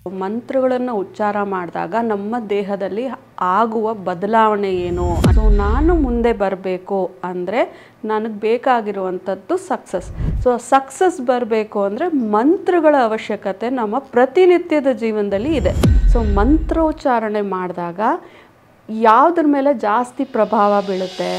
ಮಂತ್ರಗಳನ್ನು ಉಚ್ಚಾರ ಮಾಡಿದಾಗ ನಮ್ಮ ದೇಹದಲ್ಲಿ ಆಗುವ ಬದಲಾವಣೆ ಏನು ಸೊ ನಾನು ಮುಂದೆ ಬರಬೇಕು ಅಂದರೆ ನನಗೆ ಬೇಕಾಗಿರುವಂಥದ್ದು ಸಕ್ಸಸ್ ಸೊ ಸಕ್ಸಸ್ ಬರಬೇಕು ಅಂದರೆ ಮಂತ್ರಗಳ ಅವಶ್ಯಕತೆ ನಮ್ಮ ಪ್ರತಿನಿತ್ಯದ ಜೀವನದಲ್ಲಿ ಇದೆ ಸೊ ಮಂತ್ರೋಚ್ಚಾರಣೆ ಮಾಡಿದಾಗ ಯಾವುದ್ರ ಮೇಲೆ ಜಾಸ್ತಿ ಪ್ರಭಾವ ಬೀಳುತ್ತೆ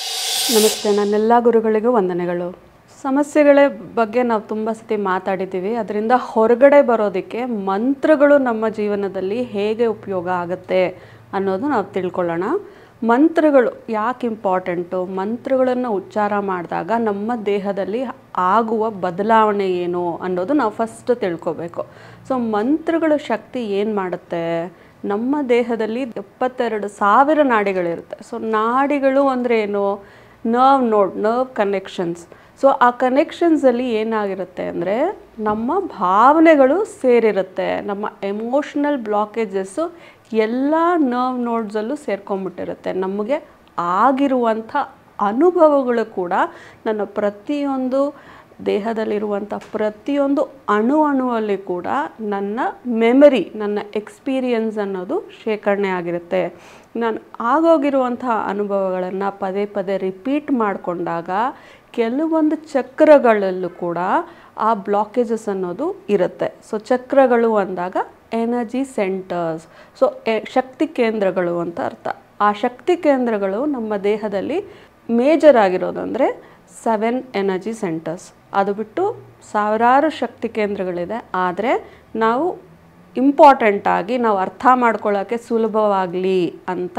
ನಮಸ್ತೆ ನನ್ನೆಲ್ಲ ಗುರುಗಳಿಗೂ ವಂದನೆಗಳು ಸಮಸ್ಯೆಗಳ ಬಗ್ಗೆ ನಾವು ತುಂಬ ಸತಿ ಮಾತಾಡಿದ್ದೀವಿ ಅದರಿಂದ ಹೊರಗಡೆ ಬರೋದಕ್ಕೆ ಮಂತ್ರಗಳು ನಮ್ಮ ಜೀವನದಲ್ಲಿ ಹೇಗೆ ಉಪಯೋಗ ಆಗುತ್ತೆ ಅನ್ನೋದು ನಾವು ತಿಳ್ಕೊಳ್ಳೋಣ ಮಂತ್ರಗಳು ಯಾಕೆ ಇಂಪಾರ್ಟೆಂಟು ಮಂತ್ರಗಳನ್ನು ಉಚ್ಚಾರ ಮಾಡಿದಾಗ ನಮ್ಮ ದೇಹದಲ್ಲಿ ಆಗುವ ಬದಲಾವಣೆ ಏನು ಅನ್ನೋದು ನಾವು ಫಸ್ಟ್ ತಿಳ್ಕೊಬೇಕು ಸೊ ಮಂತ್ರಗಳ ಶಕ್ತಿ ಏನು ಮಾಡುತ್ತೆ ನಮ್ಮ ದೇಹದಲ್ಲಿ ಎಪ್ಪತ್ತೆರಡು ಸಾವಿರ ನಾಡಿಗಳಿರುತ್ತೆ ಸೊ ನಾಡಿಗಳು ಅಂದರೆ ಏನು ನರ್ವ್ ನೋಡ್ ನರ್ವ್ ಕನೆಕ್ಷನ್ಸ್ ಸೊ ಆ ಕನೆಕ್ಷನ್ಸಲ್ಲಿ ಏನಾಗಿರುತ್ತೆ ಅಂದರೆ ನಮ್ಮ ಭಾವನೆಗಳು ಸೇರಿರುತ್ತೆ ನಮ್ಮ ಎಮೋಷ್ನಲ್ ಬ್ಲಾಕೇಜಸ್ಸು ಎಲ್ಲ ನರ್ವ್ ನೋಡ್ಸಲ್ಲೂ ಸೇರ್ಕೊಂಡ್ಬಿಟ್ಟಿರುತ್ತೆ ನಮಗೆ ಆಗಿರುವಂಥ ಅನುಭವಗಳು ಕೂಡ ನನ್ನ ಪ್ರತಿಯೊಂದು ದೇಹದಲ್ಲಿರುವಂಥ ಪ್ರತಿಯೊಂದು ಅಣು ಅಣುವಲ್ಲಿ ಕೂಡ ನನ್ನ ಮೆಮರಿ ನನ್ನ ಎಕ್ಸ್ಪೀರಿಯನ್ಸ್ ಅನ್ನೋದು ಶೇಖರಣೆ ಆಗಿರುತ್ತೆ ನಾನು ಆಗೋಗಿರುವಂಥ ಅನುಭವಗಳನ್ನು ಪದೇ ಪದೇ ರಿಪೀಟ್ ಮಾಡಿಕೊಂಡಾಗ ಕೆಲವೊಂದು ಚಕ್ರಗಳಲ್ಲೂ ಕೂಡ ಆ ಬ್ಲಾಕೇಜಸ್ ಅನ್ನೋದು ಇರುತ್ತೆ ಸೊ ಚಕ್ರಗಳು ಅಂದಾಗ ಎನರ್ಜಿ ಸೆಂಟರ್ಸ್ ಸೊ ಶಕ್ತಿ ಕೇಂದ್ರಗಳು ಅಂತ ಅರ್ಥ ಆ ಶಕ್ತಿ ಕೇಂದ್ರಗಳು ನಮ್ಮ ದೇಹದಲ್ಲಿ ಮೇಜರ್ ಆಗಿರೋದಂದರೆ ಸೆವೆನ್ ಎನರ್ಜಿ ಸೆಂಟರ್ಸ್ ಅದು ಬಿಟ್ಟು ಸಾವಿರಾರು ಶಕ್ತಿ ಕೇಂದ್ರಗಳಿದೆ ಆದರೆ ನಾವು ಇಂಪಾರ್ಟೆಂಟಾಗಿ ನಾವು ಅರ್ಥ ಮಾಡ್ಕೊಳ್ಳೋಕ್ಕೆ ಸುಲಭವಾಗಲಿ ಅಂತ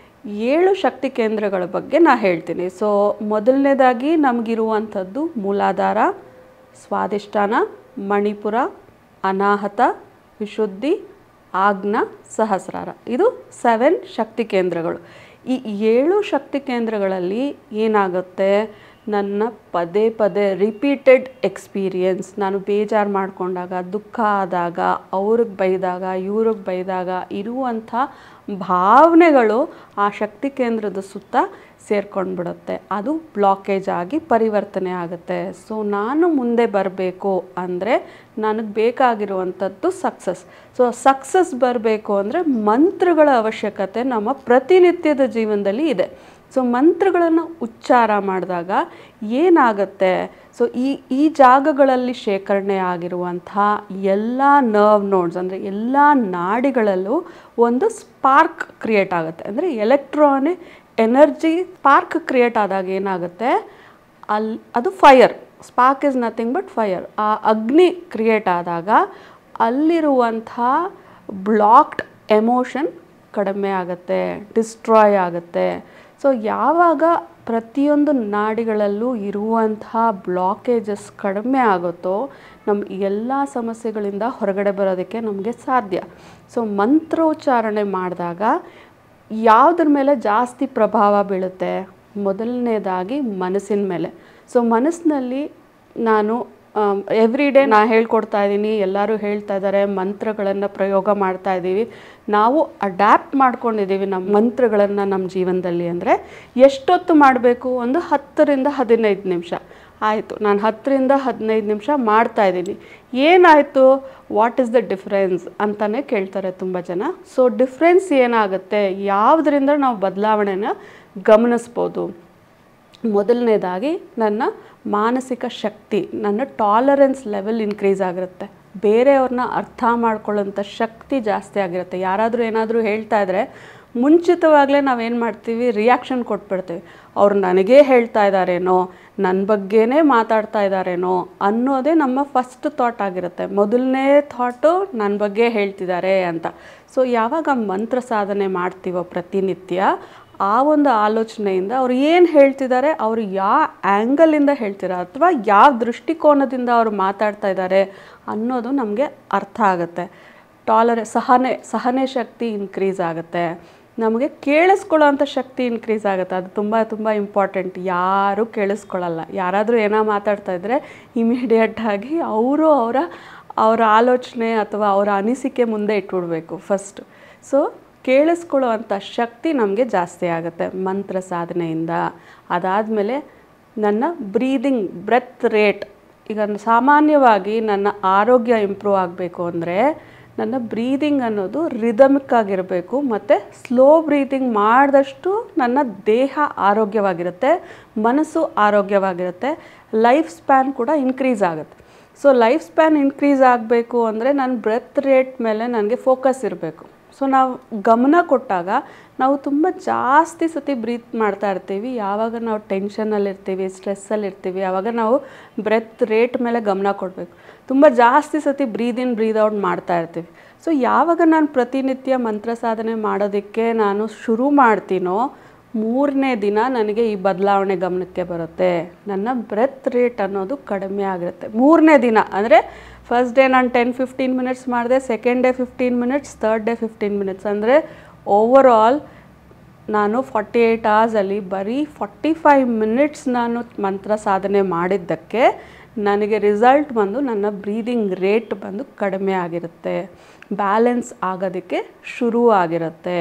ಏಳು ಶಕ್ತಿ ಕೇಂದ್ರಗಳ ಬಗ್ಗೆ ನಾನು ಹೇಳ್ತೀನಿ ಸೊ ಮೊದಲನೇದಾಗಿ ನಮಗಿರುವಂಥದ್ದು ಮೂಲಾಧಾರ ಸ್ವಾದಿಷ್ಠಾನ ಮಣಿಪುರ ಅನಾಹತ ವಿಶುದ್ಧಿ ಆಜ್ಞ ಸಹಸ್ರಾರ ಇದು ಸೆವೆನ್ ಶಕ್ತಿ ಕೇಂದ್ರಗಳು ಈ ಏಳು ಶಕ್ತಿ ಕೇಂದ್ರಗಳಲ್ಲಿ ಏನಾಗುತ್ತೆ ನನ್ನ ಪದೇ ಪದೇ ರಿಪೀಟೆಡ್ ಎಕ್ಸ್ಪೀರಿಯನ್ಸ್ ನಾನು ಬೇಜಾರು ಮಾಡಿಕೊಂಡಾಗ ದುಃಖ ಆದಾಗ ಅವ್ರಿಗೆ ಬೈದಾಗ ಇವ್ರಿಗೆ ಬೈದಾಗ ಇರುವಂಥ ಭಾವನೆಗಳು ಆ ಶಕ್ತಿ ಕೇಂದ್ರದ ಸುತ್ತ ಸೇರ್ಕೊಂಡ್ಬಿಡುತ್ತೆ ಅದು ಬ್ಲಾಕೇಜ್ ಆಗಿ ಪರಿವರ್ತನೆ ಆಗುತ್ತೆ ಸೊ ನಾನು ಮುಂದೆ ಬರಬೇಕು ಅಂದರೆ ನನಗೆ ಬೇಕಾಗಿರುವಂಥದ್ದು ಸಕ್ಸಸ್ ಸೊ ಸಕ್ಸಸ್ ಬರಬೇಕು ಅಂದರೆ ಮಂತ್ರಗಳ ಅವಶ್ಯಕತೆ ನಮ್ಮ ಪ್ರತಿನಿತ್ಯದ ಜೀವನದಲ್ಲಿ ಇದೆ ಸೊ ಮಂತ್ರಗಳನ್ನು ಉಚ್ಚಾರ ಮಾಡಿದಾಗ ಏನಾಗುತ್ತೆ ಸೊ ಈ ಈ ಜಾಗಗಳಲ್ಲಿ ಶೇಖರಣೆ ಆಗಿರುವಂಥ ಎಲ್ಲ ನರ್ವ್ ನೋಡ್ಸ್ ಅಂದರೆ ಎಲ್ಲ ನಾಡಿಗಳಲ್ಲೂ ಒಂದು ಸ್ಪಾರ್ಕ್ ಕ್ರಿಯೇಟ್ ಆಗುತ್ತೆ ಅಂದರೆ ಎಲೆಕ್ಟ್ರಾನಿಕ್ ಎನರ್ಜಿ ಸ್ಪಾರ್ಕ್ ಕ್ರಿಯೇಟ್ ಆದಾಗ ಏನಾಗುತ್ತೆ ಅಲ್ಲಿ ಅದು fire spark is nothing but fire ಆ ಅಗ್ನಿ ಕ್ರಿಯೇಟ್ ಆದಾಗ ಅಲ್ಲಿರುವಂಥ ಬ್ಲಾಕ್ಡ್ ಎಮೋಷನ್ ಕಡಿಮೆ ಆಗುತ್ತೆ ಡಿಸ್ಟ್ರಾಯ್ ಆಗುತ್ತೆ ಸೊ ಯಾವಾಗ ಪ್ರತಿಯೊಂದು ನಾಡಿಗಳಲ್ಲೂ ಇರುವಂತಹ ಬ್ಲಾಕೇಜಸ್ ಕಡಿಮೆ ಆಗುತ್ತೋ ನಮ್ಮ ಎಲ್ಲ ಸಮಸ್ಯೆಗಳಿಂದ ಹೊರಗಡೆ ಬರೋದಕ್ಕೆ ನಮಗೆ ಸಾಧ್ಯ ಸೊ ಮಂತ್ರೋಚ್ಚಾರಣೆ ಮಾಡಿದಾಗ ಯಾವುದ್ರ ಮೇಲೆ ಜಾಸ್ತಿ ಪ್ರಭಾವ ಬೀಳುತ್ತೆ ಮೊದಲನೇದಾಗಿ ಮನಸ್ಸಿನ ಮೇಲೆ ಸೊ ಮನಸ್ಸಿನಲ್ಲಿ ನಾನು ಎವ್ರಿ ಡೇ ನಾ ಹೇಳ್ಕೊಡ್ತಾ ಇದ್ದೀನಿ ಎಲ್ಲರೂ ಹೇಳ್ತಾ ಇದ್ದಾರೆ ಮಂತ್ರಗಳನ್ನು ಪ್ರಯೋಗ ಮಾಡ್ತಾ ಇದ್ದೀವಿ ನಾವು ಅಡ್ಯಾಪ್ಟ್ ಮಾಡ್ಕೊಂಡಿದ್ದೀವಿ ನಮ್ಮ ಮಂತ್ರಗಳನ್ನು ನಮ್ಮ ಜೀವನದಲ್ಲಿ ಅಂದರೆ ಎಷ್ಟೊತ್ತು ಮಾಡಬೇಕು ಒಂದು ಹತ್ತರಿಂದ ಹದಿನೈದು ನಿಮಿಷ ಆಯಿತು ನಾನು ಹತ್ತರಿಂದ ಹದಿನೈದು ನಿಮಿಷ ಮಾಡ್ತಾ ಇದ್ದೀನಿ ಏನಾಯಿತು ವಾಟ್ ಇಸ್ ದ ಡಿಫ್ರೆನ್ಸ್ ಅಂತಲೇ ಕೇಳ್ತಾರೆ ತುಂಬ ಜನ ಸೊ ಡಿಫ್ರೆನ್ಸ್ ಏನಾಗುತ್ತೆ ಯಾವುದರಿಂದ ನಾವು ಬದಲಾವಣೆನ ಗಮನಿಸ್ಬೋದು ಮೊದಲನೇದಾಗಿ ನನ್ನ ಮಾನಸಿಕ ಶಕ್ತಿ ನನ್ನ ಟಾಲರೆನ್ಸ್ ಲೆವೆಲ್ ಇನ್ಕ್ರೀಸ್ ಆಗಿರುತ್ತೆ ಬೇರೆಯವ್ರನ್ನ ಅರ್ಥ ಮಾಡ್ಕೊಳ್ಳೋಂಥ ಶಕ್ತಿ ಜಾಸ್ತಿ ಆಗಿರುತ್ತೆ ಯಾರಾದರೂ ಏನಾದರೂ ಹೇಳ್ತಾ ಇದ್ದರೆ ಮುಂಚಿತವಾಗಲೇ ನಾವೇನು ಮಾಡ್ತೀವಿ ರಿಯಾಕ್ಷನ್ ಕೊಟ್ಬಿಡ್ತೀವಿ ಅವ್ರು ನನಗೇ ಹೇಳ್ತಾ ಇದ್ದಾರೇನೋ ನನ್ನ ಬಗ್ಗೆನೇ ಮಾತಾಡ್ತಾ ಇದ್ದಾರೇನೋ ಅನ್ನೋದೇ ನಮ್ಮ ಫಸ್ಟ್ ಥಾಟ್ ಆಗಿರುತ್ತೆ ಮೊದಲನೇ ಥಾಟು ನನ್ನ ಬಗ್ಗೆ ಹೇಳ್ತಿದ್ದಾರೆ ಅಂತ ಸೊ ಯಾವಾಗ ಮಂತ್ರ ಸಾಧನೆ ಮಾಡ್ತೀವೋ ಪ್ರತಿನಿತ್ಯ ಆ ಒಂದು ಆಲೋಚನೆಯಿಂದ ಅವ್ರು ಏನು ಹೇಳ್ತಿದ್ದಾರೆ ಅವರು ಯಾವ ಆ್ಯಂಗಲಿಂದ ಹೇಳ್ತಿರೋ ಅಥವಾ ಯಾವ ದೃಷ್ಟಿಕೋನದಿಂದ ಅವರು ಮಾತಾಡ್ತಾ ಇದ್ದಾರೆ ಅನ್ನೋದು ನಮಗೆ ಅರ್ಥ ಆಗುತ್ತೆ ಟಾಲರೆ ಸಹನೆ ಸಹನೆ ಶಕ್ತಿ ಇನ್ಕ್ರೀಸ್ ಆಗುತ್ತೆ ನಮಗೆ ಕೇಳಿಸ್ಕೊಳ್ಳೋವಂಥ ಶಕ್ತಿ ಇನ್ಕ್ರೀಸ್ ಆಗುತ್ತೆ ಅದು ತುಂಬ ತುಂಬ ಇಂಪಾರ್ಟೆಂಟ್ ಯಾರೂ ಕೇಳಿಸ್ಕೊಳ್ಳಲ್ಲ ಯಾರಾದರೂ ಏನೋ ಮಾತಾಡ್ತಾ ಇದ್ದರೆ ಇಮಿಡಿಯೇಟಾಗಿ ಅವರು ಅವರ ಅವರ ಆಲೋಚನೆ ಅಥವಾ ಅವರ ಅನಿಸಿಕೆ ಮುಂದೆ ಇಟ್ಬಿಡ್ಬೇಕು ಫಸ್ಟ್ ಸೊ ಕೇಳಿಸ್ಕೊಳ್ಳುವಂಥ ಶಕ್ತಿ ನಮಗೆ ಜಾಸ್ತಿ ಆಗುತ್ತೆ ಮಂತ್ರ ಸಾಧನೆಯಿಂದ ಅದಾದಮೇಲೆ ನನ್ನ ಬ್ರೀದಿಂಗ್ ಬ್ರೆತ್ ರೇಟ್ ಈಗ ಸಾಮಾನ್ಯವಾಗಿ ನನ್ನ ಆರೋಗ್ಯ ಇಂಪ್ರೂವ್ ಆಗಬೇಕು ಅಂದರೆ ನನ್ನ ಬ್ರೀದಿಂಗ್ ಅನ್ನೋದು ರಿದಮಿಕ್ ಆಗಿರಬೇಕು ಮತ್ತು ಸ್ಲೋ ಬ್ರೀದಿಂಗ್ ಮಾಡಿದಷ್ಟು ನನ್ನ ದೇಹ ಆರೋಗ್ಯವಾಗಿರುತ್ತೆ ಮನಸ್ಸು ಆರೋಗ್ಯವಾಗಿರುತ್ತೆ ಲೈಫ್ ಸ್ಪ್ಯಾನ್ ಕೂಡ ಇನ್ಕ್ರೀಸ್ ಆಗುತ್ತೆ ಸೊ ಲೈಫ್ ಸ್ಪ್ಯಾನ್ ಇನ್ಕ್ರೀಸ್ ಆಗಬೇಕು ಅಂದರೆ ನನ್ನ ಬ್ರೆತ್ ರೇಟ್ ಮೇಲೆ ನನಗೆ ಫೋಕಸ್ ಇರಬೇಕು ಸೊ ನಾವು ಗಮನ ಕೊಟ್ಟಾಗ ನಾವು ತುಂಬ ಜಾಸ್ತಿ ಸತಿ ಬ್ರೀತ್ ಮಾಡ್ತಾ ಇರ್ತೀವಿ ಯಾವಾಗ ನಾವು ಟೆನ್ಷನಲ್ಲಿ ಇರ್ತೀವಿ ಸ್ಟ್ರೆಸ್ಸಲ್ಲಿ ಇರ್ತೀವಿ ಆವಾಗ ನಾವು ಬ್ರೆತ್ ರೇಟ್ ಮೇಲೆ ಗಮನ ಕೊಡಬೇಕು ತುಂಬ ಜಾಸ್ತಿ ಸತಿ ಬ್ರೀದ್ ಇನ್ ಬ್ರೀದ್ ಔಟ್ ಮಾಡ್ತಾ ಇರ್ತೀವಿ ಸೊ ಯಾವಾಗ ನಾನು ಪ್ರತಿನಿತ್ಯ ಮಂತ್ರ ಸಾಧನೆ ಮಾಡೋದಕ್ಕೆ ನಾನು ಶುರು ಮಾಡ್ತೀನೋ ಮೂರನೇ ದಿನ ನನಗೆ ಈ ಬದಲಾವಣೆ ಗಮನಕ್ಕೆ ಬರುತ್ತೆ ನನ್ನ ಬ್ರೆತ್ ರೇಟ್ ಅನ್ನೋದು ಕಡಿಮೆ ಆಗಿರುತ್ತೆ ಮೂರನೇ ದಿನ ಅಂದರೆ ಫಸ್ಟ್ ಡೇ ನಾನು ಟೆನ್ ಫಿಫ್ಟೀನ್ ಮಿನಿಟ್ಸ್ ಮಾಡಿದೆ second day fifteen minutes third day fifteen minutes ಅಂದರೆ ಓವರ್ ಆಲ್ ನಾನು ಫಾರ್ಟಿ ಏಯ್ಟ್ ಅವರ್ಸಲ್ಲಿ ಬರೀ ಫಾರ್ಟಿ ಫೈವ್ ಮಿನಿಟ್ಸ್ ನಾನು ಮಂತ್ರ ಸಾಧನೆ ಮಾಡಿದ್ದಕ್ಕೆ ನನಗೆ ರಿಸಲ್ಟ್ ಬಂದು ನನ್ನ ಬ್ರೀದಿಂಗ್ ರೇಟ್ ಬಂದು ಕಡಿಮೆ ಆಗಿರುತ್ತೆ ಬ್ಯಾಲೆನ್ಸ್ ಆಗೋದಕ್ಕೆ ಶುರು ಆಗಿರುತ್ತೆ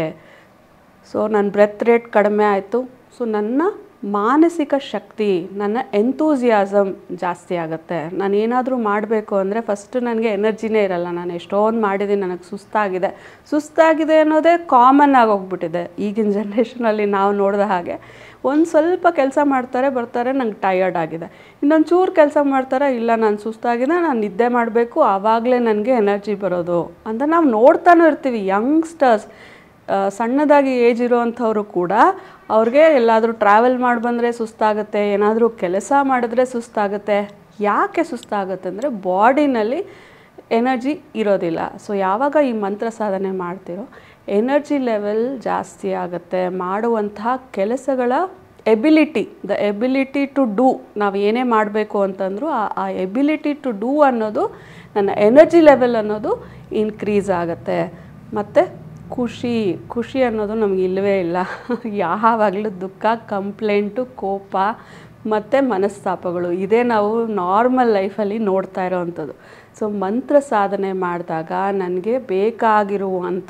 ಸೊ ನನ್ನ ಬ್ರೆತ್ ರೇಟ್ ಕಡಿಮೆ ಆಯಿತು ಸೊ ನನ್ನ ಮಾನಸಿಕ ಶಕ್ತಿ ನನ್ನ ಎಂತೂಸಿಯಾಸಮ್ ಜಾಸ್ತಿ ಆಗುತ್ತೆ ನಾನು ಏನಾದರೂ ಮಾಡಬೇಕು ಅಂದರೆ ಫಸ್ಟು ನನಗೆ ಎನರ್ಜಿನೇ ಇರಲ್ಲ ನಾನು ಎಷ್ಟೊಂದು ಮಾಡಿದ್ದೀನಿ ನನಗೆ ಸುಸ್ತಾಗಿದೆ ಸುಸ್ತಾಗಿದೆ ಅನ್ನೋದೇ ಕಾಮನ್ ಆಗೋಗ್ಬಿಟ್ಟಿದೆ ಈಗಿನ ಜನ್ರೇಷನಲ್ಲಿ ನಾವು ನೋಡಿದ ಹಾಗೆ ಒಂದು ಸ್ವಲ್ಪ ಕೆಲಸ ಮಾಡ್ತಾರೆ ಬರ್ತಾರೆ ನಂಗೆ ಟಯರ್ಡ್ ಆಗಿದೆ ಇನ್ನೊಂದು ಚೂರು ಕೆಲಸ ಮಾಡ್ತಾರೆ ಇಲ್ಲ ನಾನು ಸುಸ್ತಾಗಿದೆ ನಾನು ನಿದ್ದೆ ಮಾಡಬೇಕು ಆವಾಗಲೇ ನನಗೆ ಎನರ್ಜಿ ಬರೋದು ಅಂತ ನಾವು ನೋಡ್ತಾನೂ ಇರ್ತೀವಿ ಯಂಗ್ಸ್ಟರ್ಸ್ ಸಣ್ಣದಾಗಿ ಏಜ್ ಇರೋವಂಥವ್ರು ಕೂಡ ಅವ್ರಿಗೆ ಎಲ್ಲಾದರೂ ಟ್ರಾವೆಲ್ ಮಾಡಿ ಬಂದರೆ ಸುಸ್ತಾಗುತ್ತೆ ಏನಾದರೂ ಕೆಲಸ ಮಾಡಿದ್ರೆ ಸುಸ್ತಾಗುತ್ತೆ ಯಾಕೆ ಸುಸ್ತಾಗುತ್ತೆ ಅಂದರೆ ಬಾಡಿನಲ್ಲಿ ಎನರ್ಜಿ ಇರೋದಿಲ್ಲ ಸೊ ಯಾವಾಗ ಈ ಮಂತ್ರ ಸಾಧನೆ ಮಾಡ್ತಿರೋ ಎನರ್ಜಿ ಲೆವೆಲ್ ಜಾಸ್ತಿ ಆಗುತ್ತೆ ಮಾಡುವಂತಹ ಕೆಲಸಗಳ ability the ability to do ನಾವು ಏನೇ ಮಾಡಬೇಕು ಅಂತಂದರೂ ಆ ಆ ಎಬಿಲಿಟಿ ಟು ಡೂ ಅನ್ನೋದು ನನ್ನ ಎನರ್ಜಿ ಲೆವೆಲ್ ಅನ್ನೋದು ಇನ್ಕ್ರೀಸ್ ಆಗುತ್ತೆ ಮತ್ತು ಖುಷಿ ಖುಷಿ ಅನ್ನೋದು ನಮ್ಗೆ ಇಲ್ಲವೇ ಇಲ್ಲ ಯಾವಾಗಲೂ ದುಃಖ ಕಂಪ್ಲೇಂಟು ಕೋಪ ಮತ್ತು ಮನಸ್ತಾಪಗಳು ಇದೇ ನಾವು ನಾರ್ಮಲ್ ಲೈಫಲ್ಲಿ ನೋಡ್ತಾ ಇರೋವಂಥದ್ದು ಸೊ ಮಂತ್ರ ಸಾಧನೆ ಮಾಡಿದಾಗ ನನಗೆ ಬೇಕಾಗಿರುವಂಥ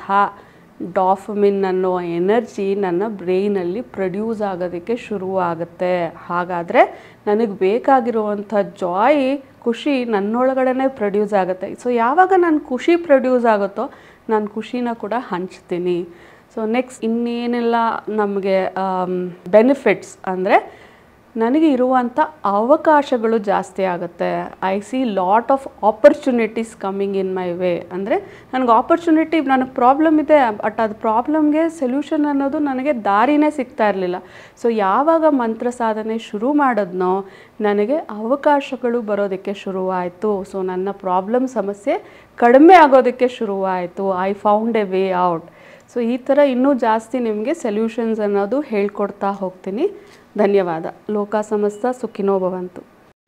ಡಾಫಮಿನ್ ಅನ್ನೋ ಎನರ್ಜಿ ನನ್ನ ಬ್ರೈನಲ್ಲಿ ಪ್ರೊಡ್ಯೂಸ್ ಆಗೋದಕ್ಕೆ ಶುರು ಆಗುತ್ತೆ ಹಾಗಾದರೆ ನನಗೆ ಬೇಕಾಗಿರುವಂಥ ಜಾಯ್ ಖುಷಿ ನನ್ನೊಳಗಡೆನೇ ಪ್ರೊಡ್ಯೂಸ್ ಆಗುತ್ತೆ ಸೊ ಯಾವಾಗ ನಾನು ಖುಷಿ ಪ್ರೊಡ್ಯೂಸ್ ಆಗುತ್ತೋ ನಾನು ಖುಷಿನ ಕೂಡ ಹಂಚ್ತೀನಿ ಸೊ ನೆಕ್ಸ್ಟ್ ಇನ್ನೇನೆಲ್ಲ ನಮಗೆ ಬೆನಿಫಿಟ್ಸ್ ಅಂದರೆ ನನಗೆ ಇರುವಂಥ ಅವಕಾಶಗಳು ಜಾಸ್ತಿ ಆಗುತ್ತೆ I see lot of opportunities coming in my way ಅಂದರೆ ನನಗೆ ಆಪರ್ಚುನಿಟಿ ನನಗೆ ಪ್ರಾಬ್ಲಮ್ ಇದೆ ಬಟ್ ಅದು ಪ್ರಾಬ್ಲಮ್ಗೆ ಸೊಲ್ಯೂಷನ್ ಅನ್ನೋದು ನನಗೆ ದಾರಿನೇ ಸಿಗ್ತಾ ಇರಲಿಲ್ಲ ಸೊ ಯಾವಾಗ ಮಂತ್ರ ಸಾಧನೆ ಶುರು ಮಾಡಿದ್ನೋ ನನಗೆ ಅವಕಾಶಗಳು ಬರೋದಕ್ಕೆ ಶುರುವಾಯಿತು ಸೊ ನನ್ನ ಪ್ರಾಬ್ಲಮ್ ಸಮಸ್ಯೆ ಕಡಿಮೆ ಆಗೋದಕ್ಕೆ ಶುರುವಾಯಿತು I found a way out so ಈ ಥರ ಇನ್ನೂ ಜಾಸ್ತಿ ನಿಮಗೆ ಸೊಲ್ಯೂಷನ್ಸ್ ಅನ್ನೋದು ಹೇಳ್ಕೊಡ್ತಾ ಹೋಗ್ತೀನಿ ಧನ್ಯವಾದ ಲೋಕ ಸಮಸ್ತ ಸುಖಿನೋ ಭವಂತು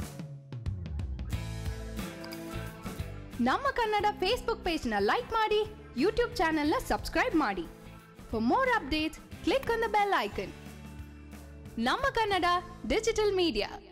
ನಮ್ಮ ಕನ್ನಡ ಫೇಸ್ಬುಕ್ ಪೇಜ್ನ ಲೈಕ್ ಮಾಡಿ ಯೂಟ್ಯೂಬ್ ಚಾನೆಲ್ನ ಸಬ್ಸ್ಕ್ರೈಬ್ ಮಾಡಿ for more updates click on the bell icon ನಮ್ಮ ಕನ್ನಡ ಡಿಜಿಟಲ್ ಮೀಡಿಯಾ